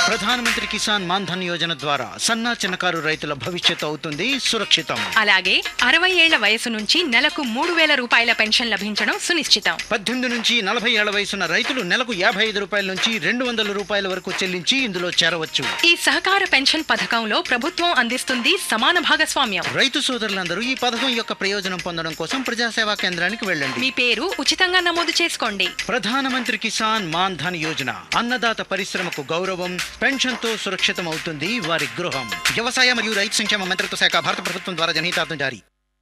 ప్రధానమంత్రి కిసాన్ మాన్ ధన్ యోజన ద్వారా సన్నా చిన్నకారు రైతుల భవిష్యత్తు అవుతుంది సురక్షితం అలాగే అరవై ఏళ్ల వయసు నుంచి నెలకు మూడు వేల రూపాయల పెన్షన్ లభించడం సునిశ్చితం పద్దెనిమిది నుంచి నలభై ఏళ్ల వయసున్న రైతులు నెలకు యాభై ఐదు రూపాయల నుంచి రెండు వందల రూపాయల వరకు చెల్లించి ఇందులో చేరవచ్చు ఈ సహకార పెన్షన్ పథకంలో ప్రభుత్వం అందిస్తుంది సమాన భాగస్వామ్యం రైతు సోదరులందరూ ఈ పథకం యొక్క ప్రయోజనం పొందడం కోసం ప్రజాసేవా కేంద్రానికి వెళ్ళండి మీ పేరు ఉచితంగా నమోదు చేసుకోండి ప్రధానమంత్రి కిసాన్ మాన్ ధన్ యోజన అన్నదాత పరిశ్రమకు గౌరవం పెన్షన్తో సురక్షితం అవుతుంది వారి గృహం వ్యవసాయ మరియు రైతు సంక్షేమ మంత్రిత్వ శాఖ భారత ప్రభుత్వం ద్వారా జనహితార్థం జారీ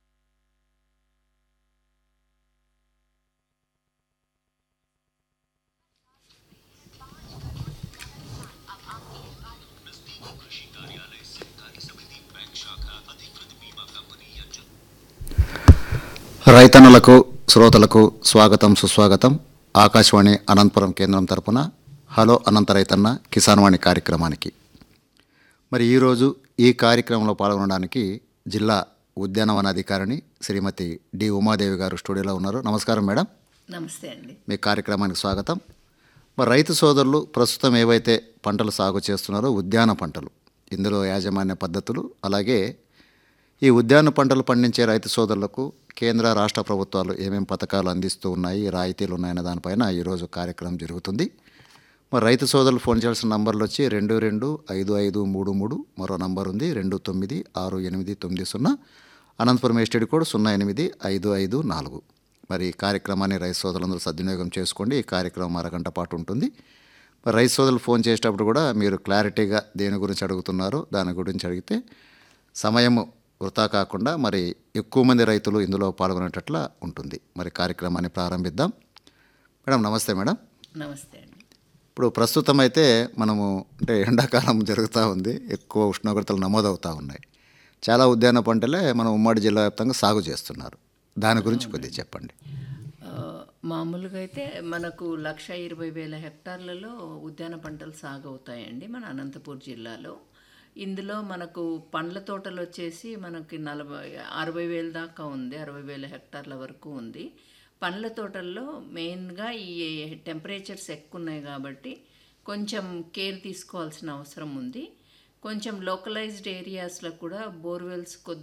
రైతన్నులకు శ్రోతలకు స్వాగతం సుస్వాగతం ఆకాశవాణి అనంతపురం కేంద్రం తరపున హలో అనంత రైతన్న కిసాన్ వాణి కార్యక్రమానికి మరి ఈరోజు ఈ కార్యక్రమంలో పాల్గొనడానికి జిల్లా ఉద్యానవన అధికారిని శ్రీమతి డి ఉమాదేవి గారు స్టూడియోలో ఉన్నారు నమస్కారం మేడం నమస్తే అండి మీ కార్యక్రమానికి స్వాగతం మరి రైతు సోదరులు ప్రస్తుతం ఏవైతే పంటలు సాగు చేస్తున్నారో ఉద్యాన పంటలు ఇందులో యాజమాన్య పద్ధతులు అలాగే ఈ ఉద్యాన పంటలు పండించే రైతు సోదరులకు కేంద్ర రాష్ట్ర ప్రభుత్వాలు ఏమేం పథకాలు అందిస్తూ ఉన్నాయి రాయితీలు ఉన్నాయన్న దానిపైన ఈరోజు కార్యక్రమం జరుగుతుంది మరి రైతు సోదరులు ఫోన్ చేయాల్సిన నంబర్లు వచ్చి రెండు రెండు ఐదు ఐదు మూడు మూడు మరో నంబర్ ఉంది రెండు తొమ్మిది ఆరు ఎనిమిది తొమ్మిది సున్నా అనంతపురం ఎస్టేడ్ కోడ్ సున్నా ఎనిమిది ఐదు ఐదు నాలుగు మరి ఈ కార్యక్రమాన్ని రైతు సోదరులందరూ సద్వినియోగం చేసుకోండి ఈ కార్యక్రమం అరగంట పాటు ఉంటుంది మరి రైతు సోదరులు ఫోన్ చేసేటప్పుడు కూడా మీరు క్లారిటీగా దేని గురించి అడుగుతున్నారో దాని గురించి అడిగితే సమయము వృధా కాకుండా మరి ఎక్కువ మంది రైతులు ఇందులో పాల్గొనేటట్ల ఉంటుంది మరి కార్యక్రమాన్ని ప్రారంభిద్దాం మేడం నమస్తే మేడం నమస్తే అండి ఇప్పుడు ప్రస్తుతం అయితే మనము అంటే ఎండాకాలం జరుగుతూ ఉంది ఎక్కువ ఉష్ణోగ్రతలు నమోదవుతూ ఉన్నాయి చాలా ఉద్యాన పంటలే మనం ఉమ్మడి జిల్లా వ్యాప్తంగా సాగు చేస్తున్నారు దాని గురించి కొద్దిగా చెప్పండి ఆ, మామూలుగా అయితే మనకు లక్ష ఇరవై వేల హెక్టార్లలో ఉద్యాన పంటలు సాగు అవుతాయండి మన అనంతపూర్ జిల్లాలో ఇందులో మనకు పండ్ల తోటలు వచ్చేసి మనకి నలభై అరవై వేల దాకా ఉంది అరవై వేల హెక్టార్ల వరకు ఉంది పండ్ల తోటల్లో మెయిన్గా ఈ టెంపరేచర్స్ ఎక్కువ ఉన్నాయి కాబట్టి కొంచెం కేర్ తీసుకోవాల్సిన అవసరం ఉంది కొంచెం లోకలైజ్డ్ ఏరియాస్లో కూడా బోర్వెల్స్ కొద్ది